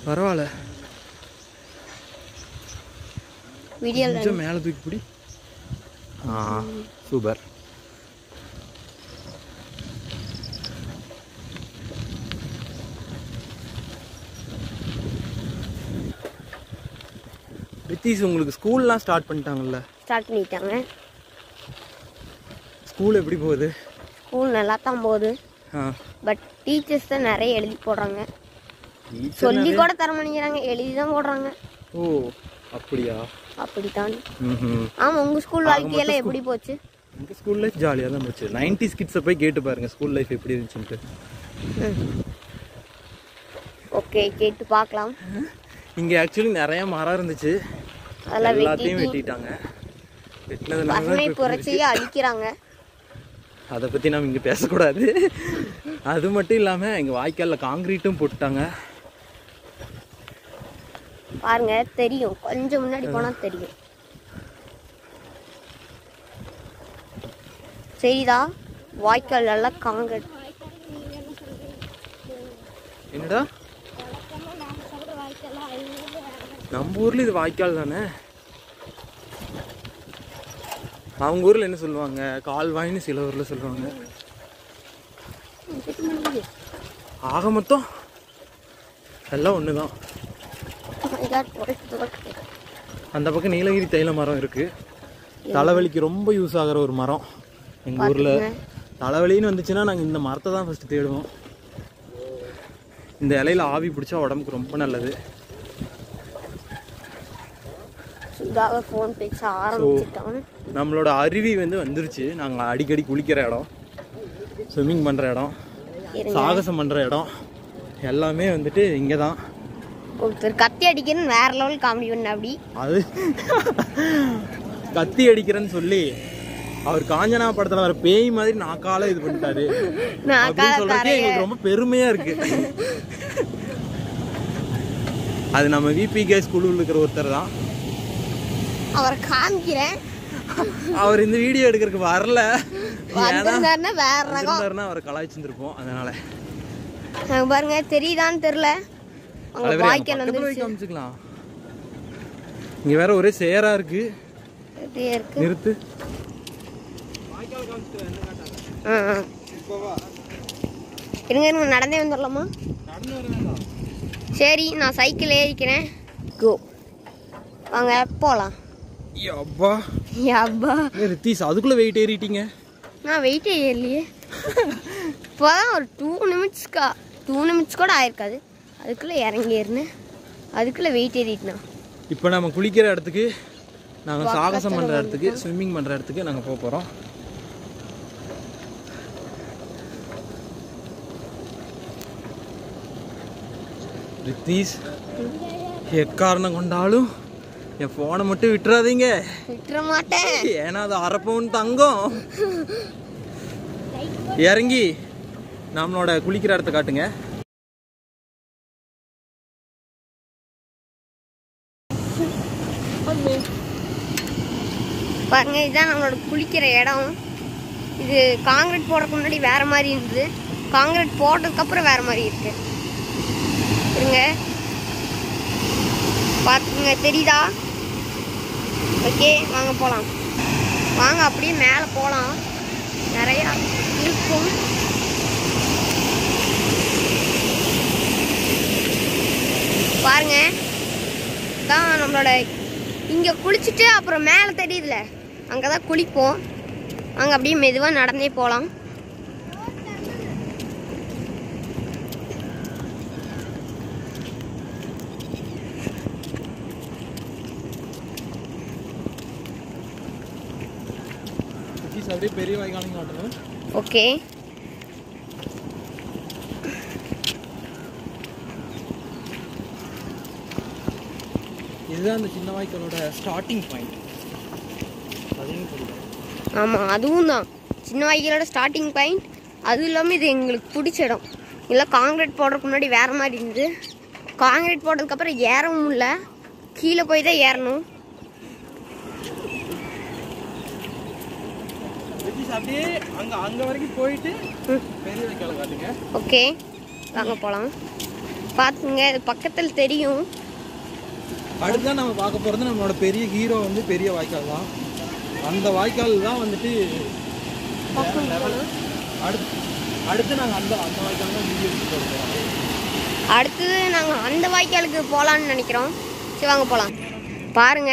பரவாயில்ல வீடியோவில் கொஞ்சம் மேலே தூக்கி பிடி ஆ சூப்பர் ரித்தீஷ் உங்களுக்கு ஸ்கூல்லாம் ஸ்டார்ட் பண்ணிட்டாங்கல்ல ஸ்டார்ட் பண்ணிட்டாங்க ஸ்கூல் எப்படி போகுது ஸ்கூல் நல்லா தான் போகுது ஆ பட் டீச்சர்ஸ் தான் நிறைய எழுதி போடுறாங்க teacher சொல்லி கூட தர மாட்டேங்கிறாங்க எழுதி தான் போடுறாங்க ஓ அப்படியா அப்படித்தான் ம் ஆமா உங்க ஸ்கூல் வாழ்க்கையெல்லாம் எப்படி போச்சு எங்கள் ஸ்கூல் லைஃப் ஜாலியாக தான் போச்சு நைன்டி கிட்ஸை போய் கேட்டு பாருங்க ஸ்கூல் லைஃப் எப்படி இருந்துச்சுன்ட்டு ஓகே கேட்டு பார்க்கலாம் இங்கே ஆக்சுவலி நிறைய மரம் இருந்துச்சு அதெல்லாம் எல்லாத்தையும் வெட்டிட்டு வெட்டிட்டாங்க வெட்டினதுனால பசுமை புரட்சியை அழிக்கிறாங்க அதை பற்றி நம்ம இங்கே பேசக்கூடாது அது மட்டும் இல்லாமல் எங்கள் வாய்க்காலில் காங்கிரீட்டும் போட்டுட்டாங்க பாருங்க தெரியும் கொஞ்சம் முன்னாடி போனா தெரியும் சரிதா வாய்க்கால் எல்லாம் காங்கிரட் என்னடா நம்ம ஊரில் இது வாய்க்கால் தானே அவங்க ஊரில் என்ன சொல்லுவாங்க கால்வாய்னு சில ஊரில் சொல்லுவாங்க ஆக மொத்தம் எல்லாம் ஒன்று தான் அந்த பக்கம் நீலகிரி தைல மரம் இருக்கு தலைவலிக்கு ரொம்ப யூஸ் ஆகிற ஒரு மரம் எங்கள் ஊரில் தலைவலின்னு வந்துச்சுன்னா நாங்கள் இந்த மரத்தை தான் ஃபஸ்ட்டு தேடுவோம் இந்த இலையில ஆவி பிடிச்சா உடம்புக்கு ரொம்ப நல்லது சுதாவை ஃபோன் பேச ஆரம்பிச்சிட்டான் நம்மளோட அருவி வந்து வந்துருச்சு நாங்கள் அடிக்கடி குளிக்கிற இடம் ஸ்விம்மிங் பண்ணுற இடம் இருங்க சாகசம் பண்ணுற இடம் எல்லாமே வந்துட்டு இங்கே தான் ஒருத்தர் கத்தி அடிக்கிறன்னு வேற லெவல் காமெடி பண்ண அப்படி அது கத்தி அடிக்கிறேன்னு சொல்லி அவர் காஞ்சனா படத்துல வர பேய் மாதிரி நாக்கால இது பண்ணிட்டாரு நான் அப்படின்னு சொல்றதுக்கே எங்களுக்கு ரொம்ப பெருமையா இருக்கு அது நம்ம விபி கேஸ் குழுவில் இருக்கிற ஒருத்தர் தான் அவரை காமிக்கிறேன் அவர் இந்த வீடியோ எடுக்கிறதுக்கு வரல ஏன்னா வந்திருந்தாருன்னா வேற ரகம் இருந்தாருன்னா அவரை கலாய்ச்சிருந்திருப்போம் அதனால அங்க பாருங்க தெரியுதான்னு தெரியல அவங்க தலைவரே, அங்க வாய்க்கால் பக்கத்துல போய் வந்துருச்சு காமிச்சுக்கலாம் இங்க வேற ஒரே சேரா இருக்கு இப்படியே இருக்கு நிறுத்து ஆ, ஆ. இருங்க இருங்க நடந்தே வந்துடலாமா சரி நான் சைக்கிள் ஏறிக்கிறேன் கோ வாங்க போகலாம் அப்பா அப்பா ரித்தீஷ் அதுக்குள்ள வெயிட் ஏறிட்டீங்க நான் வெயிட்டே ஏறலையே இப்போதான் ஒரு டூ நிமிட்ஸ்க்கா டூ நிமிட்ஸ் கூட ஆயிருக்காது அதுக்குள்ளே இறங்கி ஏறினேன் அதுக்குள்ளே வெயிட் ஏறிட்டேன் இப்போ நம்ம குளிக்கிற இடத்துக்கு நாங்கள் சாகசம் பண்ணுற இடத்துக்கு ஸ்விம்மிங் பண்ணுற இடத்துக்கு நாங்கள் போக போகிறோம் ரித்தீஷ் எக்காரணம் கொண்டாலும் என் ஃபோனை மட்டும் விட்டுறாதீங்க விட்டுற மாட்டேன் ஏன்னா அது அரப்பவன் தங்கம் இறங்கி நம்மளோட குளிக்கிற இடத்த காட்டுங்க பாருங்க இதுதான் நம்மளோட குளிக்கிற இடம் இது காங்கிரீட் போடுறதுக்கு முன்னாடி வேற மாதிரி இருந்தது காங்கிரீட் போட்டதுக்கு அப்புறம் வேற மாதிரி இருக்கு இருங்க பார்த்துங்க தெரியுதா ஓகே வாங்க போகலாம் வாங்க அப்படியே மேலே போகலாம் நிறையா இருக்கும் பாருங்க தான் நம்மளோட இங்கே குளிச்சுட்டு அப்புறம் மேலே தெரியுதுல அங்கே தான் குளிப்போம் அங்கே அப்படியே மெதுவாக நடந்தே போகலாம் ரித்தீஷ் அப்படியே பெரிய வாய்க்காலம் காட்டணும் ஓகே இதுதான் அந்த சின்ன வாய்க்காலோட ஸ்டார்டிங் பாயிண்ட் அதையும் சொல்லுவேன் ஆமாம் அதுவும் தான் சின்ன வாய்க்காலோட ஸ்டார்டிங் பாயிண்ட் அதுவும் இல்லாமல் இது எங்களுக்கு பிடிச்ச இடம் இல்லை காங்கிரீட் போடுறதுக்கு முன்னாடி வேறு மாதிரி இருந்தது காங்கிரீட் போட்டதுக்கப்புறம் ஏறவும் இல்லை கீழே போய் தான் ஏறணும் ரித்தீஷ் அப்படியே அங்க அங்க வரைக்கும் போயிட்டு பெரிய வாய்க்கால காட்டுங்க ஓகே வாங்க போகலாம் பார்த்துங்க இது பக்கத்தில் தெரியும் அடுத்ததான் நம்ம பார்க்க போகிறது நம்மளோட பெரிய ஹீரோ வந்து பெரிய வாய்க்கால் தான் அந்த வாய்க்கால் தான் வந்துட்டு அடுத்து அடுத்து நாங்கள் அந்த அந்த வாய்க்கால் தான் வீடியோ எடுத்து போகிறோம் அடுத்தது நாங்கள் அந்த வாய்க்காலுக்கு போகலான்னு நினைக்கிறோம் சரி வாங்க போகலாம் பாருங்க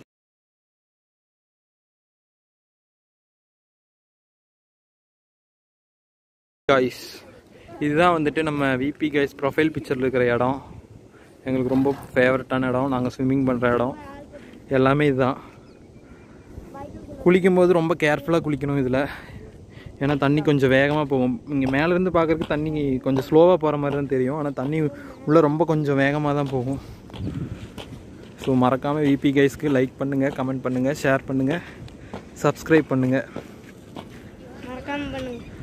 காய்ஸ் இதுதான் வந்துட்டு நம்ம விபி கைஸ் ப்ரொஃபைல் பிக்சரில் இருக்கிற இடம் எங்களுக்கு ரொம்ப ஃபேவரட்டான இடம் நாங்கள் ஸ்விம்மிங் பண்ணுற இடம் எல்லாமே இதுதான் குளிக்கும்போது ரொம்ப கேர்ஃபுல்லாக குளிக்கணும் இதில் ஏன்னா தண்ணி கொஞ்சம் வேகமாக போகும் இங்கே மேலேருந்து பார்க்குறதுக்கு தண்ணி கொஞ்சம் ஸ்லோவாக போகிற மாதிரி தான் தெரியும் ஆனால் தண்ணி உள்ளே ரொம்ப கொஞ்சம் வேகமாக தான் போகும் ஸோ மறக்காமல் விபி கைஸ்க்கு லைக் பண்ணுங்கள் கமெண்ட் பண்ணுங்கள் ஷேர் பண்ணுங்கள் சப்ஸ்கிரைப் பண்ணுங்கள் மறக்காம பண்ணுங்க